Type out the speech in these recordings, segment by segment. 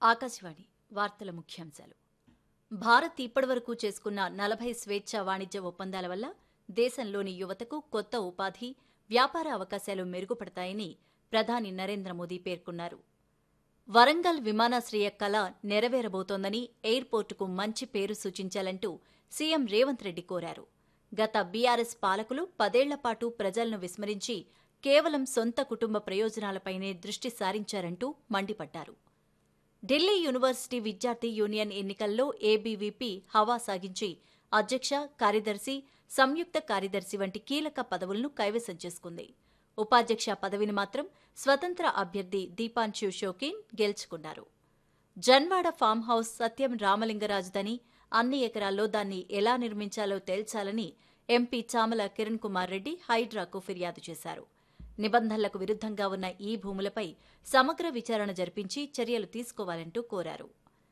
ఆకాశవాణి వార్తల ముఖ్యాంశాలు భారత్ ఇప్పటివరకు చేసుకున్న నలభై స్వేచ్ఛా వాణిజ్య ఒప్పందాల వల్ల దేశంలోని యువతకు కొత్త ఉపాధి వ్యాపార అవకాశాలు మెరుగుపడతాయని ప్రధాని నరేంద్ర మోదీ పేర్కొన్నారు వరంగల్ విమానాశ్రయ కళ నెరవేరబోతోందని ఎయిర్పోర్టుకు మంచి పేరు సూచించాలంటూ సీఎం రేవంత్ రెడ్డి కోరారు గత బీఆర్ఎస్ పాలకులు పదేళ్ల పాటు ప్రజలను విస్మరించి కేవలం సొంత కుటుంబ ప్రయోజనాలపైనే దృష్టి సారించారంటూ మండిపడ్డారు ఢిల్లీ యూనివర్సిటీ విద్యార్థి యూనియన్ ఎన్నికల్లో ఏబీవీపీ హవా సాగించి అధ్యక్ష కార్యదర్శి సంయుక్త కార్యదర్శి వంటి కీలక పదవులను కైవసం చేసుకుంది ఉపాధ్యక్ష పదవిని మాత్రం స్వతంత్ర అభ్యర్థి దీపాన్షు షోకీన్ గెలుచుకున్నారు జన్వాడ ఫామ్ హౌస్ సత్యం రామలింగరాజుదని అన్ని ఎకరాల్లో దాన్ని ఎలా నిర్మించాలో తేల్చాలని ఎంపీ చామల కిరణ్ కుమార్ రెడ్డి హైడ్రాకు ఫిర్యాదు చేశారు నిబంధనలకు విరుద్ధంగా ఉన్న ఈ భూములపై సమగ్ర విచారణ జరిపించి చర్యలు తీసుకోవాలంటూ కోరారు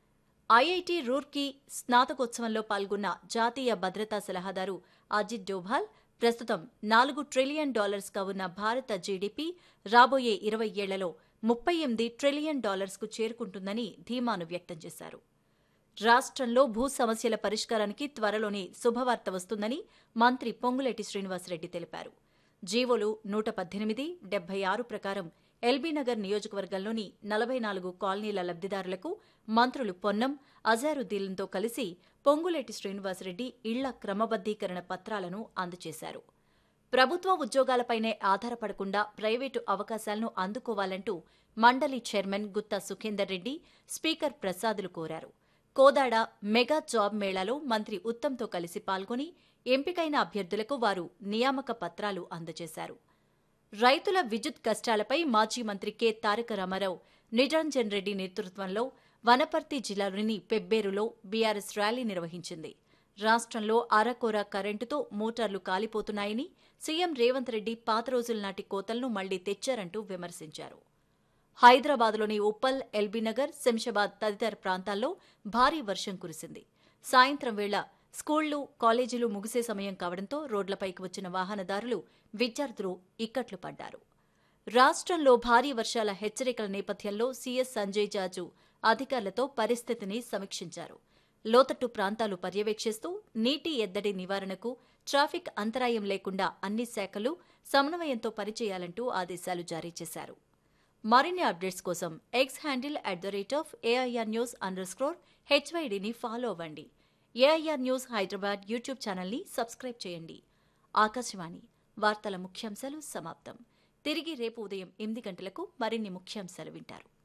ఐఐటి రూర్కీ స్నాతకోత్సవంలో పాల్గొన్న జాతీయ భద్రతా సలహాదారు అజిత్ డోభాల్ ప్రస్తుతం నాలుగు ట్రిలియన్ డాలర్స్గా ఉన్న భారత జీడీపీ రాబోయే ఇరవై ఏళ్లలో ముప్పై ఎనిమిది ట్రిలియన్ డాలర్స్కు చేరుకుంటుందని ధీమాను వ్యక్తం చేశారు రాష్ట్రంలో భూ సమస్యల పరిష్కారానికి త్వరలోనే శుభవార్త వస్తుందని మంత్రి పొంగులేటి శ్రీనివాసరెడ్డి తెలిపారు జీవోలు నూట పద్దెనిమిది డెబ్బై ఆరు ప్రకారం ఎల్బీనగర్ నియోజకవర్గంలోని నలభై నాలుగు కాలనీల లబ్దిదారులకు మంత్రులు పొన్నం అజారుద్దీన్తో కలిసి పొంగులేటి శ్రీనివాసరెడ్డి ఇళ్ల క్రమబద్దీకరణ పత్రాలను అందజేశారు ప్రభుత్వ ఉద్యోగాలపైనే ఆధారపడకుండా ప్రైవేటు అవకాశాలను అందుకోవాలంటూ మండలి చైర్మన్ గుత్తా సుఖేందర్ రెడ్డి స్పీకర్ ప్రసాదులు కోరారు కోదాడ మెగా జాబ్ మేళాలో మంత్రి ఉత్తమ్తో కలిసి పాల్గొని ఎంపికైన అభ్యర్థులకు వారు నియామక పత్రాలు అందజేశారు రైతుల విద్యుత్ కష్టాలపై మాజీ మంత్రి కె తారక రామారావు నిరంజన్ రెడ్డి నేతృత్వంలో వనపర్తి జిల్లాలోని పెబ్బేరులో బీఆర్ఎస్ ర్యాలీ నిర్వహించింది రాష్ట్రంలో అరకొర కరెంటుతో మోటార్లు కాలిపోతున్నాయని సీఎం రేవంత్ రెడ్డి పాత రోజుల నాటి కోతలను మళ్లీ తెచ్చారంటూ విమర్శించారు హైదరాబాద్లోని ఉప్పల్ ఎల్బీనగర్ శంషాబాద్ తదితర ప్రాంతాల్లో భారీ వర్షం కురిసింది సాయంత్రం వేళ స్కూళ్లు కాలేజీలు ముగిసే సమయం కావడంతో రోడ్లపైకి వచ్చిన వాహనదారులు విద్యార్థులు ఇక్కట్లు పడ్డారు రాష్ట్రంలో భారీ వర్షాల హెచ్చరికల నేపథ్యంలో సీఎస్ సంజయ్ జాజు అధికారులతో పరిస్థితిని సమీక్షించారు లోతట్టు ప్రాంతాలు పర్యవేక్షిస్తూ నీటి ఎద్దడి నివారణకు ట్రాఫిక్ అంతరాయం లేకుండా అన్ని శాఖలు సమన్వయంతో పనిచేయాలంటూ ఆదేశాలు జారీ చేశారు మరిన్ని అప్డేట్స్ కోసం X handle at the rate of AIR news underscore హెచ్వైడిని ఫాలో అవ్వండి ఏఐఆర్ న్యూస్ హైదరాబాద్ యూట్యూబ్ ఛానల్ని సబ్స్క్రైబ్ చేయండి ఆకాశవాణి వార్తల ముఖ్యాంశాలు సమాప్తం తిరిగి రేపు ఉదయం ఎనిమిది గంటలకు మరిన్ని ముఖ్యాంశాలు వింటారు